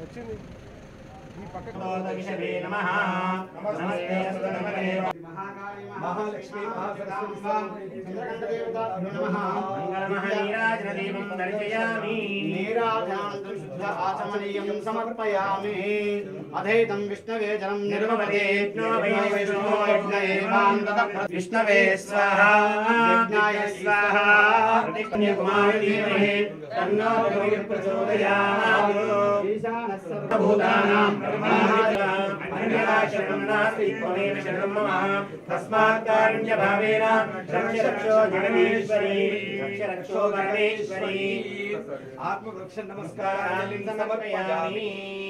వచ్చింది ఈ పక్కకు విషవే నమః నమస్తే అస్తు నమః మహాలక్ష్మి మహాసరస్వతి మంగళమహనీరాజనదీపం దర్శయామి ఆచమనీయం సమర్పయామి అధైతం విష్ణవే జలం నిర్మపదే విష్ణవే స్వాహ యజ్ఞాయ స్వాహ కన్యాకుమారి ధీమహి తన్నో భగవతి ప్రచోదయాత్ భూతానాం బ్రహ్మాశరణం నాస్తి త్వమేవ శరణం మమ తస్మాత్ కారుణ్య భావేన రక్ష రక్షో జగదీశ్వరి రక్ష రక్షో పరమేశ్వరి ఆత్మవృక్ష నమస్కారాన్ని నమస్కారాన్ని సమర్పయామి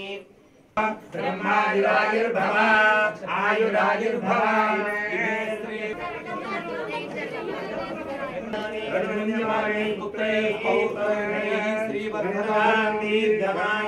బ్రహ్మాయురాయుర్భవ ఆయురాయుర్భవ శ్రీ భగవాన్ దీర్ఘమాయ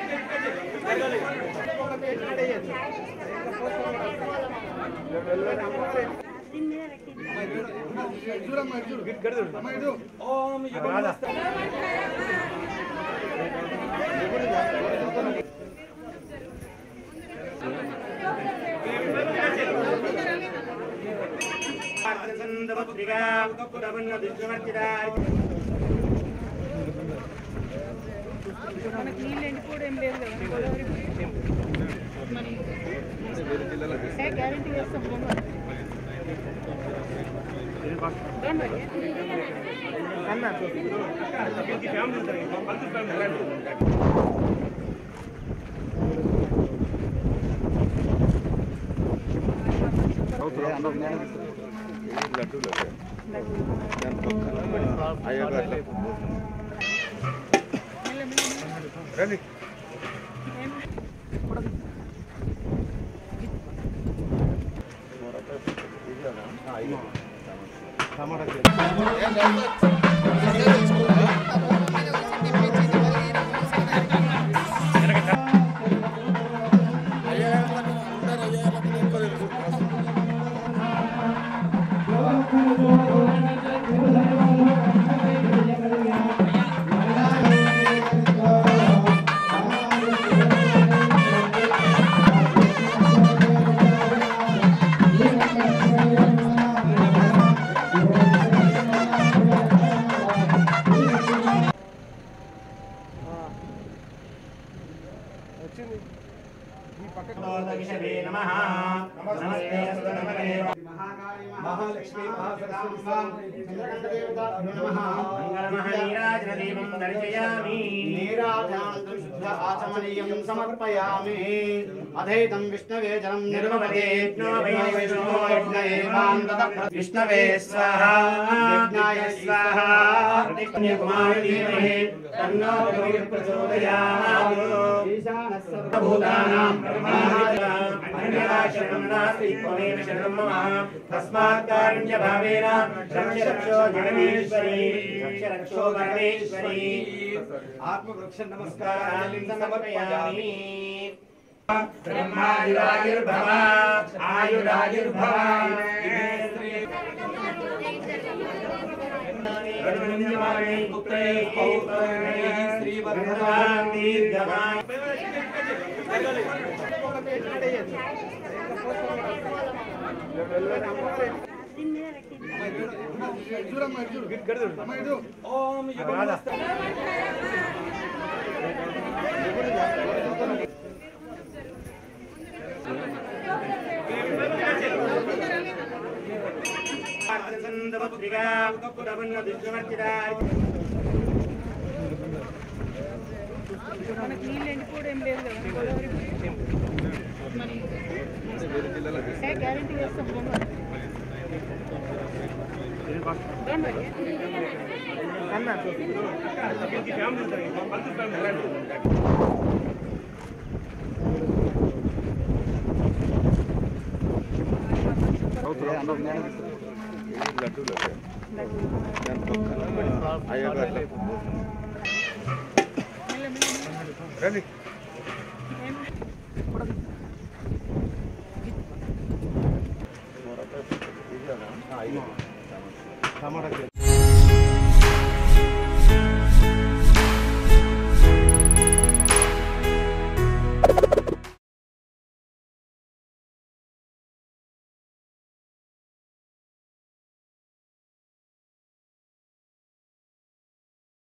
సందపత్రికా పురవన్న దుర్గవర్తిదా మనకి నీళ్ళు ఎండిపోవడం ఏం లేదు కదా గోదావరి ఏ గ్యారెంటీ వేస్తాం రండి. రండి. మెల్ల, మెల్ల, మెల్ల. రండి వచ్చింది ఈ పక్కకు విషవే నమః నమస్తే అస్తు నమః మహాలక్ష్మి మహాసరస్వతి మంగళమహనీరాజనదీపం దర్శయామి ఆచమనీయం సమర్పయామి అధైతం విష్ణవే జలం నిర్మపదే విష్ణవే స్వాహ యజ్ఞాయ స్వాహ కన్యాకుమారి ధీమహి తన్నో భగవతి ప్రచోదయాత్ భూతానాం బ్రహ్మాశరణం నాస్తి త్వమేవ శరణం మమ తస్మాత్ కారుణ్య భావేన రక్ష రక్షో జగదీశ్వరి రక్ష రక్షో పరమేశ్వరి ఆత్మవృక్ష నమస్కారాన్ని నమస్కారాన్ని సమర్పయామి సమర్పయామి బ్రహ్మాయురాయుర్భవ ఆయురాయుర్భవ శ్రీ భగవాన్ దీర్ఘమాయ సందపత్రికా పురవన్న దుర్గవర్తిదా మనకి నీళ్ళు ఎండిపోవడం ఏం లేదు కదా గోదావరి ఏ గ్యారెంటీ వేస్తాం రండి. రండి. మెల్ల, మెల్ల, మెల్ల. రండి టమాటా